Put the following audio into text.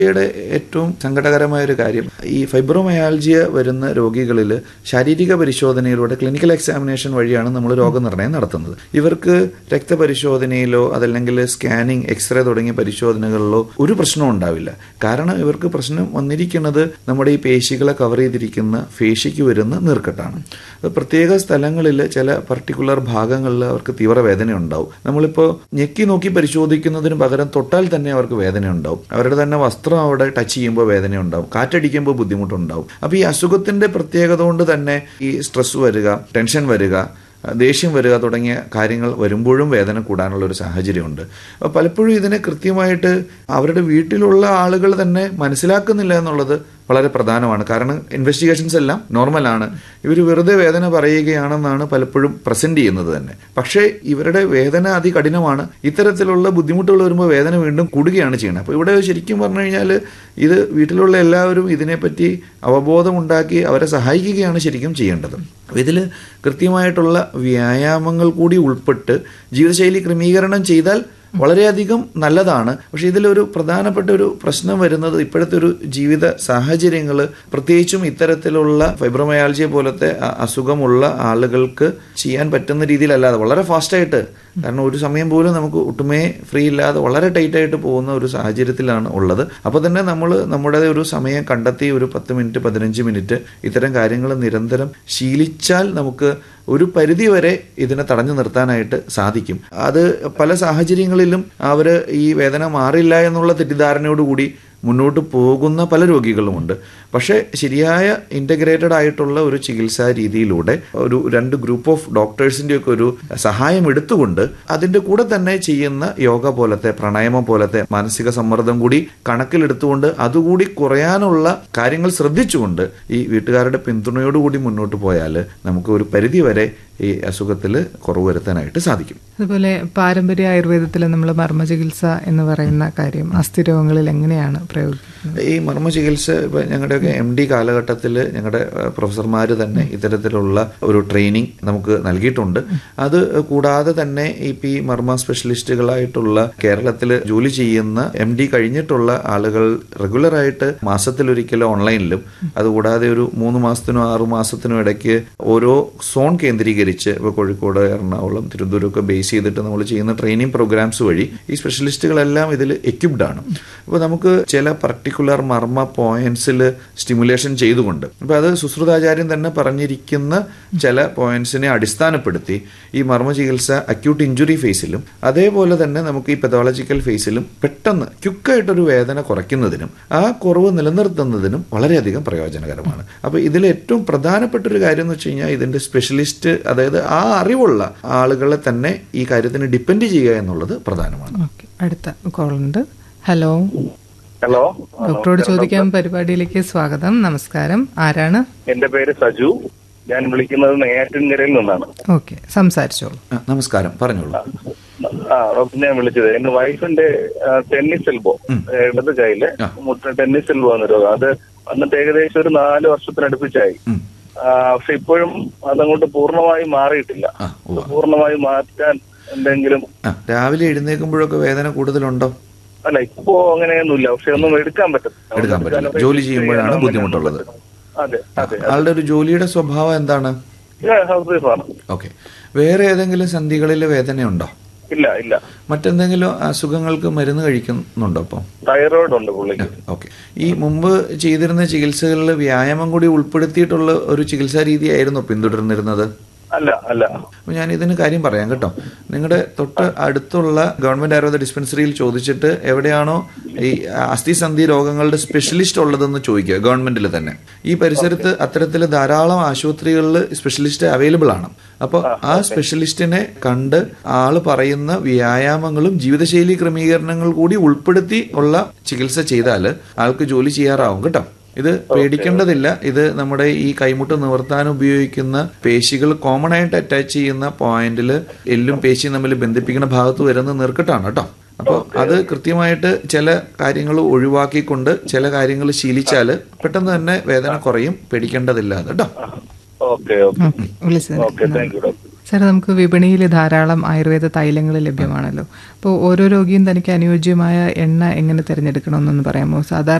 യുടെ ഏറ്റവും സങ്കടകരമായ ഒരു കാര്യം ഈ ഫൈബ്രോമയാൾജിയ വരുന്ന രോഗികളിൽ ശാരീരിക പരിശോധനയിലൂടെ ക്ലിനിക്കൽ എക്സാമിനേഷൻ വഴിയാണ് നമ്മൾ രോഗനിർണയം നടത്തുന്നത് ഇവർക്ക് രക്തപരിശോധനയിലോ അതല്ലെങ്കിൽ സ്കാനിങ് എക്സ്റേ തുടങ്ങിയ പരിശോധനകളിലോ ഒരു പ്രശ്നവും ഉണ്ടാവില്ല കാരണം ഇവർക്ക് പ്രശ്നം വന്നിരിക്കുന്നത് നമ്മുടെ ഈ പേശികളെ കവർ ചെയ്തിരിക്കുന്ന ഫേശിക്ക് വരുന്ന നീർക്കെട്ടാണ് അത് പ്രത്യേക സ്ഥലങ്ങളിൽ ചില പർട്ടിക്കുലർ ഭാഗങ്ങളിൽ അവർക്ക് തീവ്രവേദന ഉണ്ടാവും നമ്മളിപ്പോൾ ഞെക്കി നോക്കി പരിശോധിക്കുന്നതിന് പകരം തൊട്ടാൽ തന്നെ അവർക്ക് വേദന ഉണ്ടാവും അവരുടെ തന്നെ വസ്ത്രം അവിടെ ടച്ച് ചെയ്യുമ്പോൾ വേദന ഉണ്ടാവും കാറ്റടിക്കുമ്പോൾ ബുദ്ധിമുട്ടുണ്ടാവും അപ്പോൾ ഈ അസുഖത്തിന്റെ പ്രത്യേകത കൊണ്ട് തന്നെ ഈ സ്ട്രെസ് വരിക ടെൻഷൻ വരിക ദേഷ്യം വരിക തുടങ്ങിയ കാര്യങ്ങൾ വരുമ്പോഴും വേദന കൂടാനുള്ള ഒരു സാഹചര്യമുണ്ട് അപ്പോൾ പലപ്പോഴും ഇതിനെ കൃത്യമായിട്ട് അവരുടെ വീട്ടിലുള്ള ആളുകൾ തന്നെ മനസ്സിലാക്കുന്നില്ല എന്നുള്ളത് വളരെ പ്രധാനമാണ് കാരണം ഇൻവെസ്റ്റിഗേഷൻസ് എല്ലാം നോർമലാണ് ഇവർ വെറുതെ വേദന പറയുകയാണെന്നാണ് പലപ്പോഴും പ്രസന്റ് ചെയ്യുന്നത് തന്നെ പക്ഷേ ഇവരുടെ വേദന അതികഠിനമാണ് ഇത്തരത്തിലുള്ള ബുദ്ധിമുട്ടുകൾ വരുമ്പോൾ വേദന വീണ്ടും കൂടുകയാണ് ചെയ്യുന്നത് അപ്പോൾ ഇവിടെ ശരിക്കും പറഞ്ഞു കഴിഞ്ഞാൽ ഇത് വീട്ടിലുള്ള എല്ലാവരും ഇതിനെപ്പറ്റി അവബോധമുണ്ടാക്കി അവരെ സഹായിക്കുകയാണ് ശരിക്കും ചെയ്യേണ്ടത് ഇതിൽ കൃത്യമായിട്ടുള്ള വ്യായാമങ്ങൾ കൂടി ഉൾപ്പെട്ട് ജീവിതശൈലി ക്രമീകരണം ചെയ്താൽ വളരെയധികം നല്ലതാണ് പക്ഷെ ഇതിലൊരു പ്രധാനപ്പെട്ട ഒരു പ്രശ്നം വരുന്നത് ഇപ്പോഴത്തെ ഒരു ജീവിത സാഹചര്യങ്ങൾ പ്രത്യേകിച്ചും ഇത്തരത്തിലുള്ള ഫൈബ്രോമയാൾജിയ പോലത്തെ അ- അസുഖമുള്ള ആളുകൾക്ക് ചെയ്യാൻ പറ്റുന്ന രീതിയിലല്ലാതെ വളരെ ഫാസ്റ്റായിട്ട് കാരണം ഒരു സമയം പോലും നമുക്ക് ഒട്ടുമേ ഫ്രീ ഇല്ലാതെ വളരെ ടൈറ്റ് ആയിട്ട് പോകുന്ന ഒരു സാഹചര്യത്തിലാണ് ഉള്ളത് അപ്പോൾ തന്നെ നമ്മൾ നമ്മുടെ ഒരു സമയം കണ്ടെത്തി ഒരു പത്ത് മിനിറ്റ് പതിനഞ്ച് മിനിറ്റ് ഇത്തരം കാര്യങ്ങൾ നിരന്തരം ശീലിച്ചാൽ നമുക്ക് ഒരു പരിധി വരെ ഇതിനെ തടഞ്ഞു നിർത്താനായിട്ട് സാധിക്കും അത് പല സാഹചര്യങ്ങളിലും അവർ ഈ വേദന മാറില്ല എന്നുള്ള തെറ്റിദ്ധാരണയോടുകൂടി മുന്നോട്ട് പോകുന്ന പല രോഗികളുമുണ്ട് പക്ഷേ ശരിയായ ഇൻ്റഗ്രേറ്റഡ് ആയിട്ടുള്ള ഒരു ചികിത്സാ രീതിയിലൂടെ ഒരു രണ്ട് ഗ്രൂപ്പ് ഓഫ് ഡോക്ടേഴ്സിൻ്റെ ഒക്കെ ഒരു സഹായം എടുത്തുകൊണ്ട് അതിൻ്റെ കൂടെ തന്നെ ചെയ്യുന്ന യോഗ പോലത്തെ പ്രാണായാമം പോലത്തെ മാനസിക സമ്മർദ്ദം കൂടി കണക്കിലെടുത്തുകൊണ്ട് അതുകൂടി കുറയാനുള്ള കാര്യങ്ങൾ ശ്രദ്ധിച്ചുകൊണ്ട് ഈ വീട്ടുകാരുടെ പിന്തുണയോടുകൂടി മുന്നോട്ട് പോയാൽ നമുക്ക് ഒരു പരിധി വരെ ഈ അസുഖത്തിൽ കുറവ് വരുത്താനായിട്ട് സാധിക്കും അതുപോലെ പാരമ്പര്യ ആയുർവേദത്തിൽ നമ്മൾ മർമ്മ ചികിത്സ എന്ന് പറയുന്ന കാര്യം അസ്ഥിരോഗങ്ങളിൽ എങ്ങനെയാണ് പ്രയോഗിക്കുന്നത് ഈ മർമ്മ ചികിത്സ ഇപ്പം ഞങ്ങളുടെയൊക്കെ എം ഡി കാലഘട്ടത്തിൽ ഞങ്ങളുടെ പ്രൊഫസർമാർ തന്നെ ഇത്തരത്തിലുള്ള ഒരു ട്രെയിനിങ് നമുക്ക് നൽകിയിട്ടുണ്ട് അത് കൂടാതെ തന്നെ ഇപ്പം ഈ മർമ്മ സ്പെഷ്യലിസ്റ്റുകളായിട്ടുള്ള കേരളത്തിൽ ജോലി ചെയ്യുന്ന എം ഡി കഴിഞ്ഞിട്ടുള്ള ആളുകൾ റെഗുലറായിട്ട് മാസത്തിലൊരിക്കലും ഓൺലൈനിലും അതുകൂടാതെ ഒരു മൂന്ന് മാസത്തിനോ ആറു മാസത്തിനോ ഇടയ്ക്ക് ഓരോ സോൺ കേന്ദ്രീകരിച്ച് ഇപ്പോൾ കോഴിക്കോട് എറണാകുളം തിരുവനന്തപുരം ഒക്കെ ബേസ് ചെയ്തിട്ട് നമ്മൾ ചെയ്യുന്ന ട്രെയിനിങ് പ്രോഗ്രാംസ് വഴി ഈ സ്പെഷ്യലിസ്റ്റുകളെല്ലാം ഇതിൽ എക്യുപ്ഡ് ആണ് അപ്പോൾ നമുക്ക് ചില പർട്ടിക്കുലർ മർമ്മ പോയിന്റ്സിൽ സ്റ്റിമുലേഷൻ ചെയ്തുകൊണ്ട് അപ്പോൾ അത് സുശ്രുതാചാര്യൻ തന്നെ പറഞ്ഞിരിക്കുന്ന ചില പോയിന്റ്സിനെ അടിസ്ഥാനപ്പെടുത്തി ഈ മർമ്മ ചികിത്സ അക്യൂട്ട് ഇഞ്ചുറി ഫേസിലും അതേപോലെ തന്നെ നമുക്ക് ഈ പെതോളജിക്കൽ ഫേസിലും പെട്ടെന്ന് ക്യുക്കായിട്ടൊരു വേദന കുറയ്ക്കുന്നതിനും ആ കുറവ് നിലനിർത്തുന്നതിനും വളരെയധികം പ്രയോജനകരമാണ് അപ്പോൾ ഇതിൽ ഏറ്റവും പ്രധാനപ്പെട്ട ഒരു കാര്യം എന്ന് വെച്ച് കഴിഞ്ഞാൽ ഇതിന്റെ സ്പെഷ്യലിസ്റ്റ് അതായത് ആ അറിവുള്ള ആളുകളെ തന്നെ ഈ കാര്യത്തിന് ഡിപ്പെൻഡ് ചെയ്യുക എന്നുള്ളത് പ്രധാനമാണ് ഓക്കെ അടുത്ത കോളുണ്ട് ഹലോ ഹലോ ഡോക്ടറോട് ചോദിക്കാൻ പരിപാടിയിലേക്ക് സ്വാഗതം നമസ്കാരം ആരാണ് എന്റെ പേര് സജു ഞാൻ വിളിക്കുന്നത് നെയ്യാറ്റിൻകരയിൽ നിന്നാണ് ഓക്കെ സംസാരിച്ചോളൂ ആ, നമസ്കാരം പറഞ്ഞോളൂ ആ ഡോക്ടർ ഞാൻ വിളിച്ചത് എന്റെ വൈഫിന്റെ ആ, ടെന്നീസ് എൽബോ ഇടത് കൈയില് ആ. മുട്ട ടെന്നീസ് എൽബോ എന്ന രോഗം അത് വന്നിട്ട് ഏകദേശം ഒരു നാല് വർഷത്തിനടുപ്പിച്ചായി ഉം. ആ, പക്ഷെ ഇപ്പോഴും അതങ്ങോട്ട് പൂർണ്ണമായി മാറിയിട്ടില്ല ആ, ഉവ്വ. പൂർണ്ണമായി മാറ്റാൻ എന്തെങ്കിലും ആ രാവിലെ എഴുന്നേൽക്കുമ്പോഴൊക്കെ വേദന കൂടുതലുണ്ടോ അല്ല ഇപ്പോ അങ്ങനെയൊന്നുമില്ല പക്ഷെ ഒന്നും എടുക്കാൻ പറ്റത്തില്ല എടുക്കാൻ പറ്റില്ല. ജോലി ചെയ്യുമ്പോഴാണ് ബുദ്ധിമുട്ടുള്ളത്. അതെ അതെ ആളുടെ ഒരു ജോലിയുടെ സ്വഭാവം എന്താണ് ഹൗസ് വൈഫാണ് ഓക്കെ വേറെ ഏതെങ്കിലും സന്ധികളിൽ വേദനയുണ്ടോ ഇല്ല ഇല്ല മറ്റെന്തെങ്കിലും അസുഖങ്ങൾക്ക് മരുന്ന് കഴിക്കുന്നുണ്ടോ അപ്പം തൈറോയിഡ് ഉണ്ട് പുള്ളിക്ക് ഓക്കെ ഈ മുമ്പ് ചെയ്തിരുന്ന ചികിത്സകളിൽ വ്യായാമം കൂടി ഉൾപ്പെടുത്തിയിട്ടുള്ള ഒരു ചികിത്സാ രീതിയായിരുന്നു പിന്തുടർന്നിരുന്നത് അല്ല അല്ല അപ്പോൾ ഞാൻ ഇതിന് കാര്യം പറയാം കേട്ടോ നിങ്ങളുടെ തൊട്ട് അടുത്തുള്ള ഗവൺമെന്റ് ആയുർവേദ ഡിസ്പെൻസറിയിൽ ചോദിച്ചിട്ട് എവിടെയാണോ ഈ അസ്ഥിസന്ധി രോഗങ്ങളുടെ സ്പെഷ്യലിസ്റ്റ് ഉള്ളതെന്ന് ചോദിക്കുക ഗവൺമെന്റിൽ തന്നെ ഈ പരിസരത്ത് അത്തരത്തിൽ ധാരാളം ആശുപത്രികളിൽ സ്പെഷ്യലിസ്റ്റ് അവൈലബിൾ ആണ് അപ്പോൾ ആ സ്പെഷ്യലിസ്റ്റിനെ കണ്ട് ആള് പറയുന്ന വ്യായാമങ്ങളും ജീവിതശൈലി ക്രമീകരണങ്ങൾ കൂടി ഉൾപ്പെടുത്തി ഉള്ള ചികിത്സ ചെയ്താൽ ആൾക്ക് ജോലി ചെയ്യാറാവും കേട്ടോ ഇത് പേടിക്കേണ്ടതില്ല ഇത് നമ്മുടെ ഈ കൈമുട്ട് നിവർത്താൻ ഉപയോഗിക്കുന്ന പേശികൾ കോമൺ ആയിട്ട് അറ്റാച്ച് ചെയ്യുന്ന പോയിന്റിൽ എല്ലും പേശിയും തമ്മിൽ ബന്ധിപ്പിക്കുന്ന ഭാഗത്ത് വരുന്ന നീർക്കെട്ടാണ് കേട്ടോ അപ്പോൾ അത് കൃത്യമായിട്ട് ചില കാര്യങ്ങൾ ഒഴിവാക്കിക്കൊണ്ട് ചില കാര്യങ്ങൾ ശീലിച്ചാൽ പെട്ടെന്ന് തന്നെ വേദന കുറയും പേടിക്കേണ്ടതില്ല കേട്ടോ ഓക്കെ ഓക്കെ ഓക്കെ വിളിച്ചത് okay thank you doctor sir നമുക്ക് വിപണിയിൽ ധാരാളം ആയുർവേദ തൈലങ്ങൾ ലഭ്യമാണല്ലോ അപ്പോൾ ഓരോ രോഗിയും തനിക്ക് അനുയോജ്യമായ എണ്ണ എങ്ങനെ തിരഞ്ഞെടുക്കണമെന്നൊന്ന് പറയാമോ സാധാരണ